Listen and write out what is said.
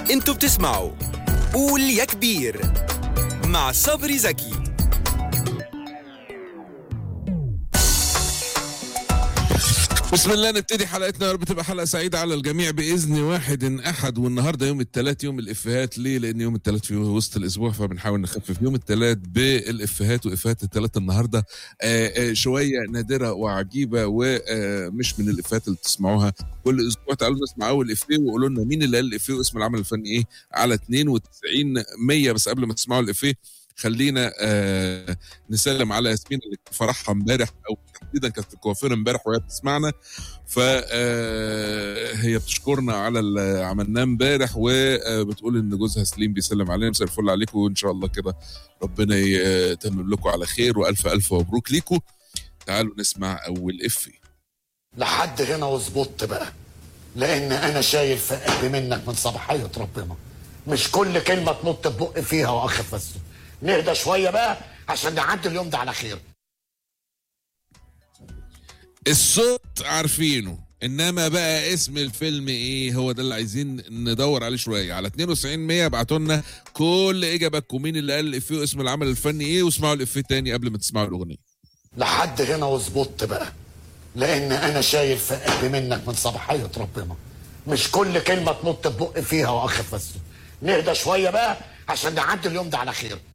انتوا بتسمعوا قول يا كبير مع صبري زكي بسم الله نبتدي حلقتنا يا رب تبقى حلقه سعيده على الجميع باذن واحد احد والنهارده يوم الثلاث يوم الافيهات ليه؟ لان يوم الثلاث في وسط الاسبوع فبنحاول نخفف يوم الثلاث بالافيهات وافيهات الثلاث النهارده آه، آه، شويه نادره وعجيبه ومش من الافيهات اللي بتسمعوها كل اسبوع تعالوا نسمع اول افيه وقولوا لنا مين اللي قال الافيه واسم العمل الفني ايه على 92 100 بس قبل ما تسمعوا الافيه خلينا آه نسلم على ياسمين اللي كان فرحها امبارح او تحديدا كانت في الكوافير امبارح وهي بتسمعنا فهي بتشكرنا على اللي عملناه امبارح وبتقول ان جوزها سليم بيسلم علينا مساء الفل عليكم وان شاء الله كده ربنا يتمم لكم على خير والف الف مبروك ليكم تعالوا نسمع اول افي لحد هنا وظبطت بقى لان انا شايل في قلبي منك من صباحيه ربنا مش كل كلمه تنط ببق فيها واخف بس نهدى شويه بقى عشان نعدي اليوم ده على خير الصوت عارفينه انما بقى اسم الفيلم ايه هو ده اللي عايزين ندور عليه شويه على 92 100 ابعتوا لنا كل اجاباتكم مين اللي قال الافيه واسم العمل الفني ايه واسمعوا الافيه تاني قبل ما تسمعوا الاغنيه لحد هنا وظبطت بقى لان انا شايل في قلبي منك من صباحيه ربنا مش كل كلمه تنط ببق فيها واخف بس نهدى شويه بقى عشان نعدي اليوم ده على خير